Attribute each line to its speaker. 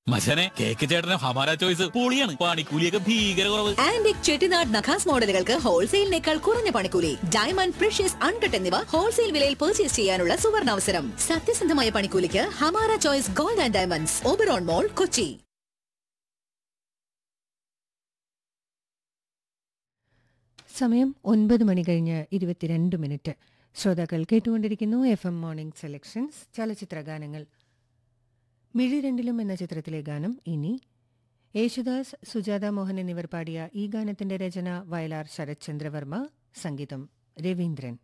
Speaker 1: മച്ചനെ cake ചേട്ടന് ഹമാര choice പൊളിയാണ് പണിക്കൂലിയൊക്കെ ഭീകര കുറവ്
Speaker 2: ആന്റിക് ചെട്ടിനാട് നഖാസ് മോഡലുകൾക്ക് ഹോൾസെയിലിനേക്കാൾ കുറഞ്ഞ പണിക്കൂലി ഡയമണ്ട് പ്രഷ്യസ് അൺകട്ട് എന്നിവ ഹോൾസെയിൽ വിലയിൽ പർച്ചേസ് ചെയ്യാനുള്ള സുവർണാവസരം സത്യസന്ധമായ പണിക്കൂലിക്ക് Hamara choice gold and diamonds Oberon mall Kochi
Speaker 3: സമയം ഒൻപത് മണി കഴിഞ്ഞ് ഇരുപത്തിരണ്ട് മിനിറ്റ് ശ്രോതാക്കൾ കേട്ടുകൊണ്ടിരിക്കുന്നു എഫ് എം മോർണിംഗ് സെലക്ഷൻസ് ചലച്ചിത്ര ഗാനങ്ങൾ മിഴി രണ്ടിലും എന്ന ചിത്രത്തിലെ ഗാനം ഇനി യേശുദാസ് സുജാത മോഹൻ എന്നിവർ പാടിയ ഈ ഗാനത്തിന്റെ രചന വയലാർ ശരത് ചന്ദ്രവർമ്മ സംഗീതം രവീന്ദ്രൻ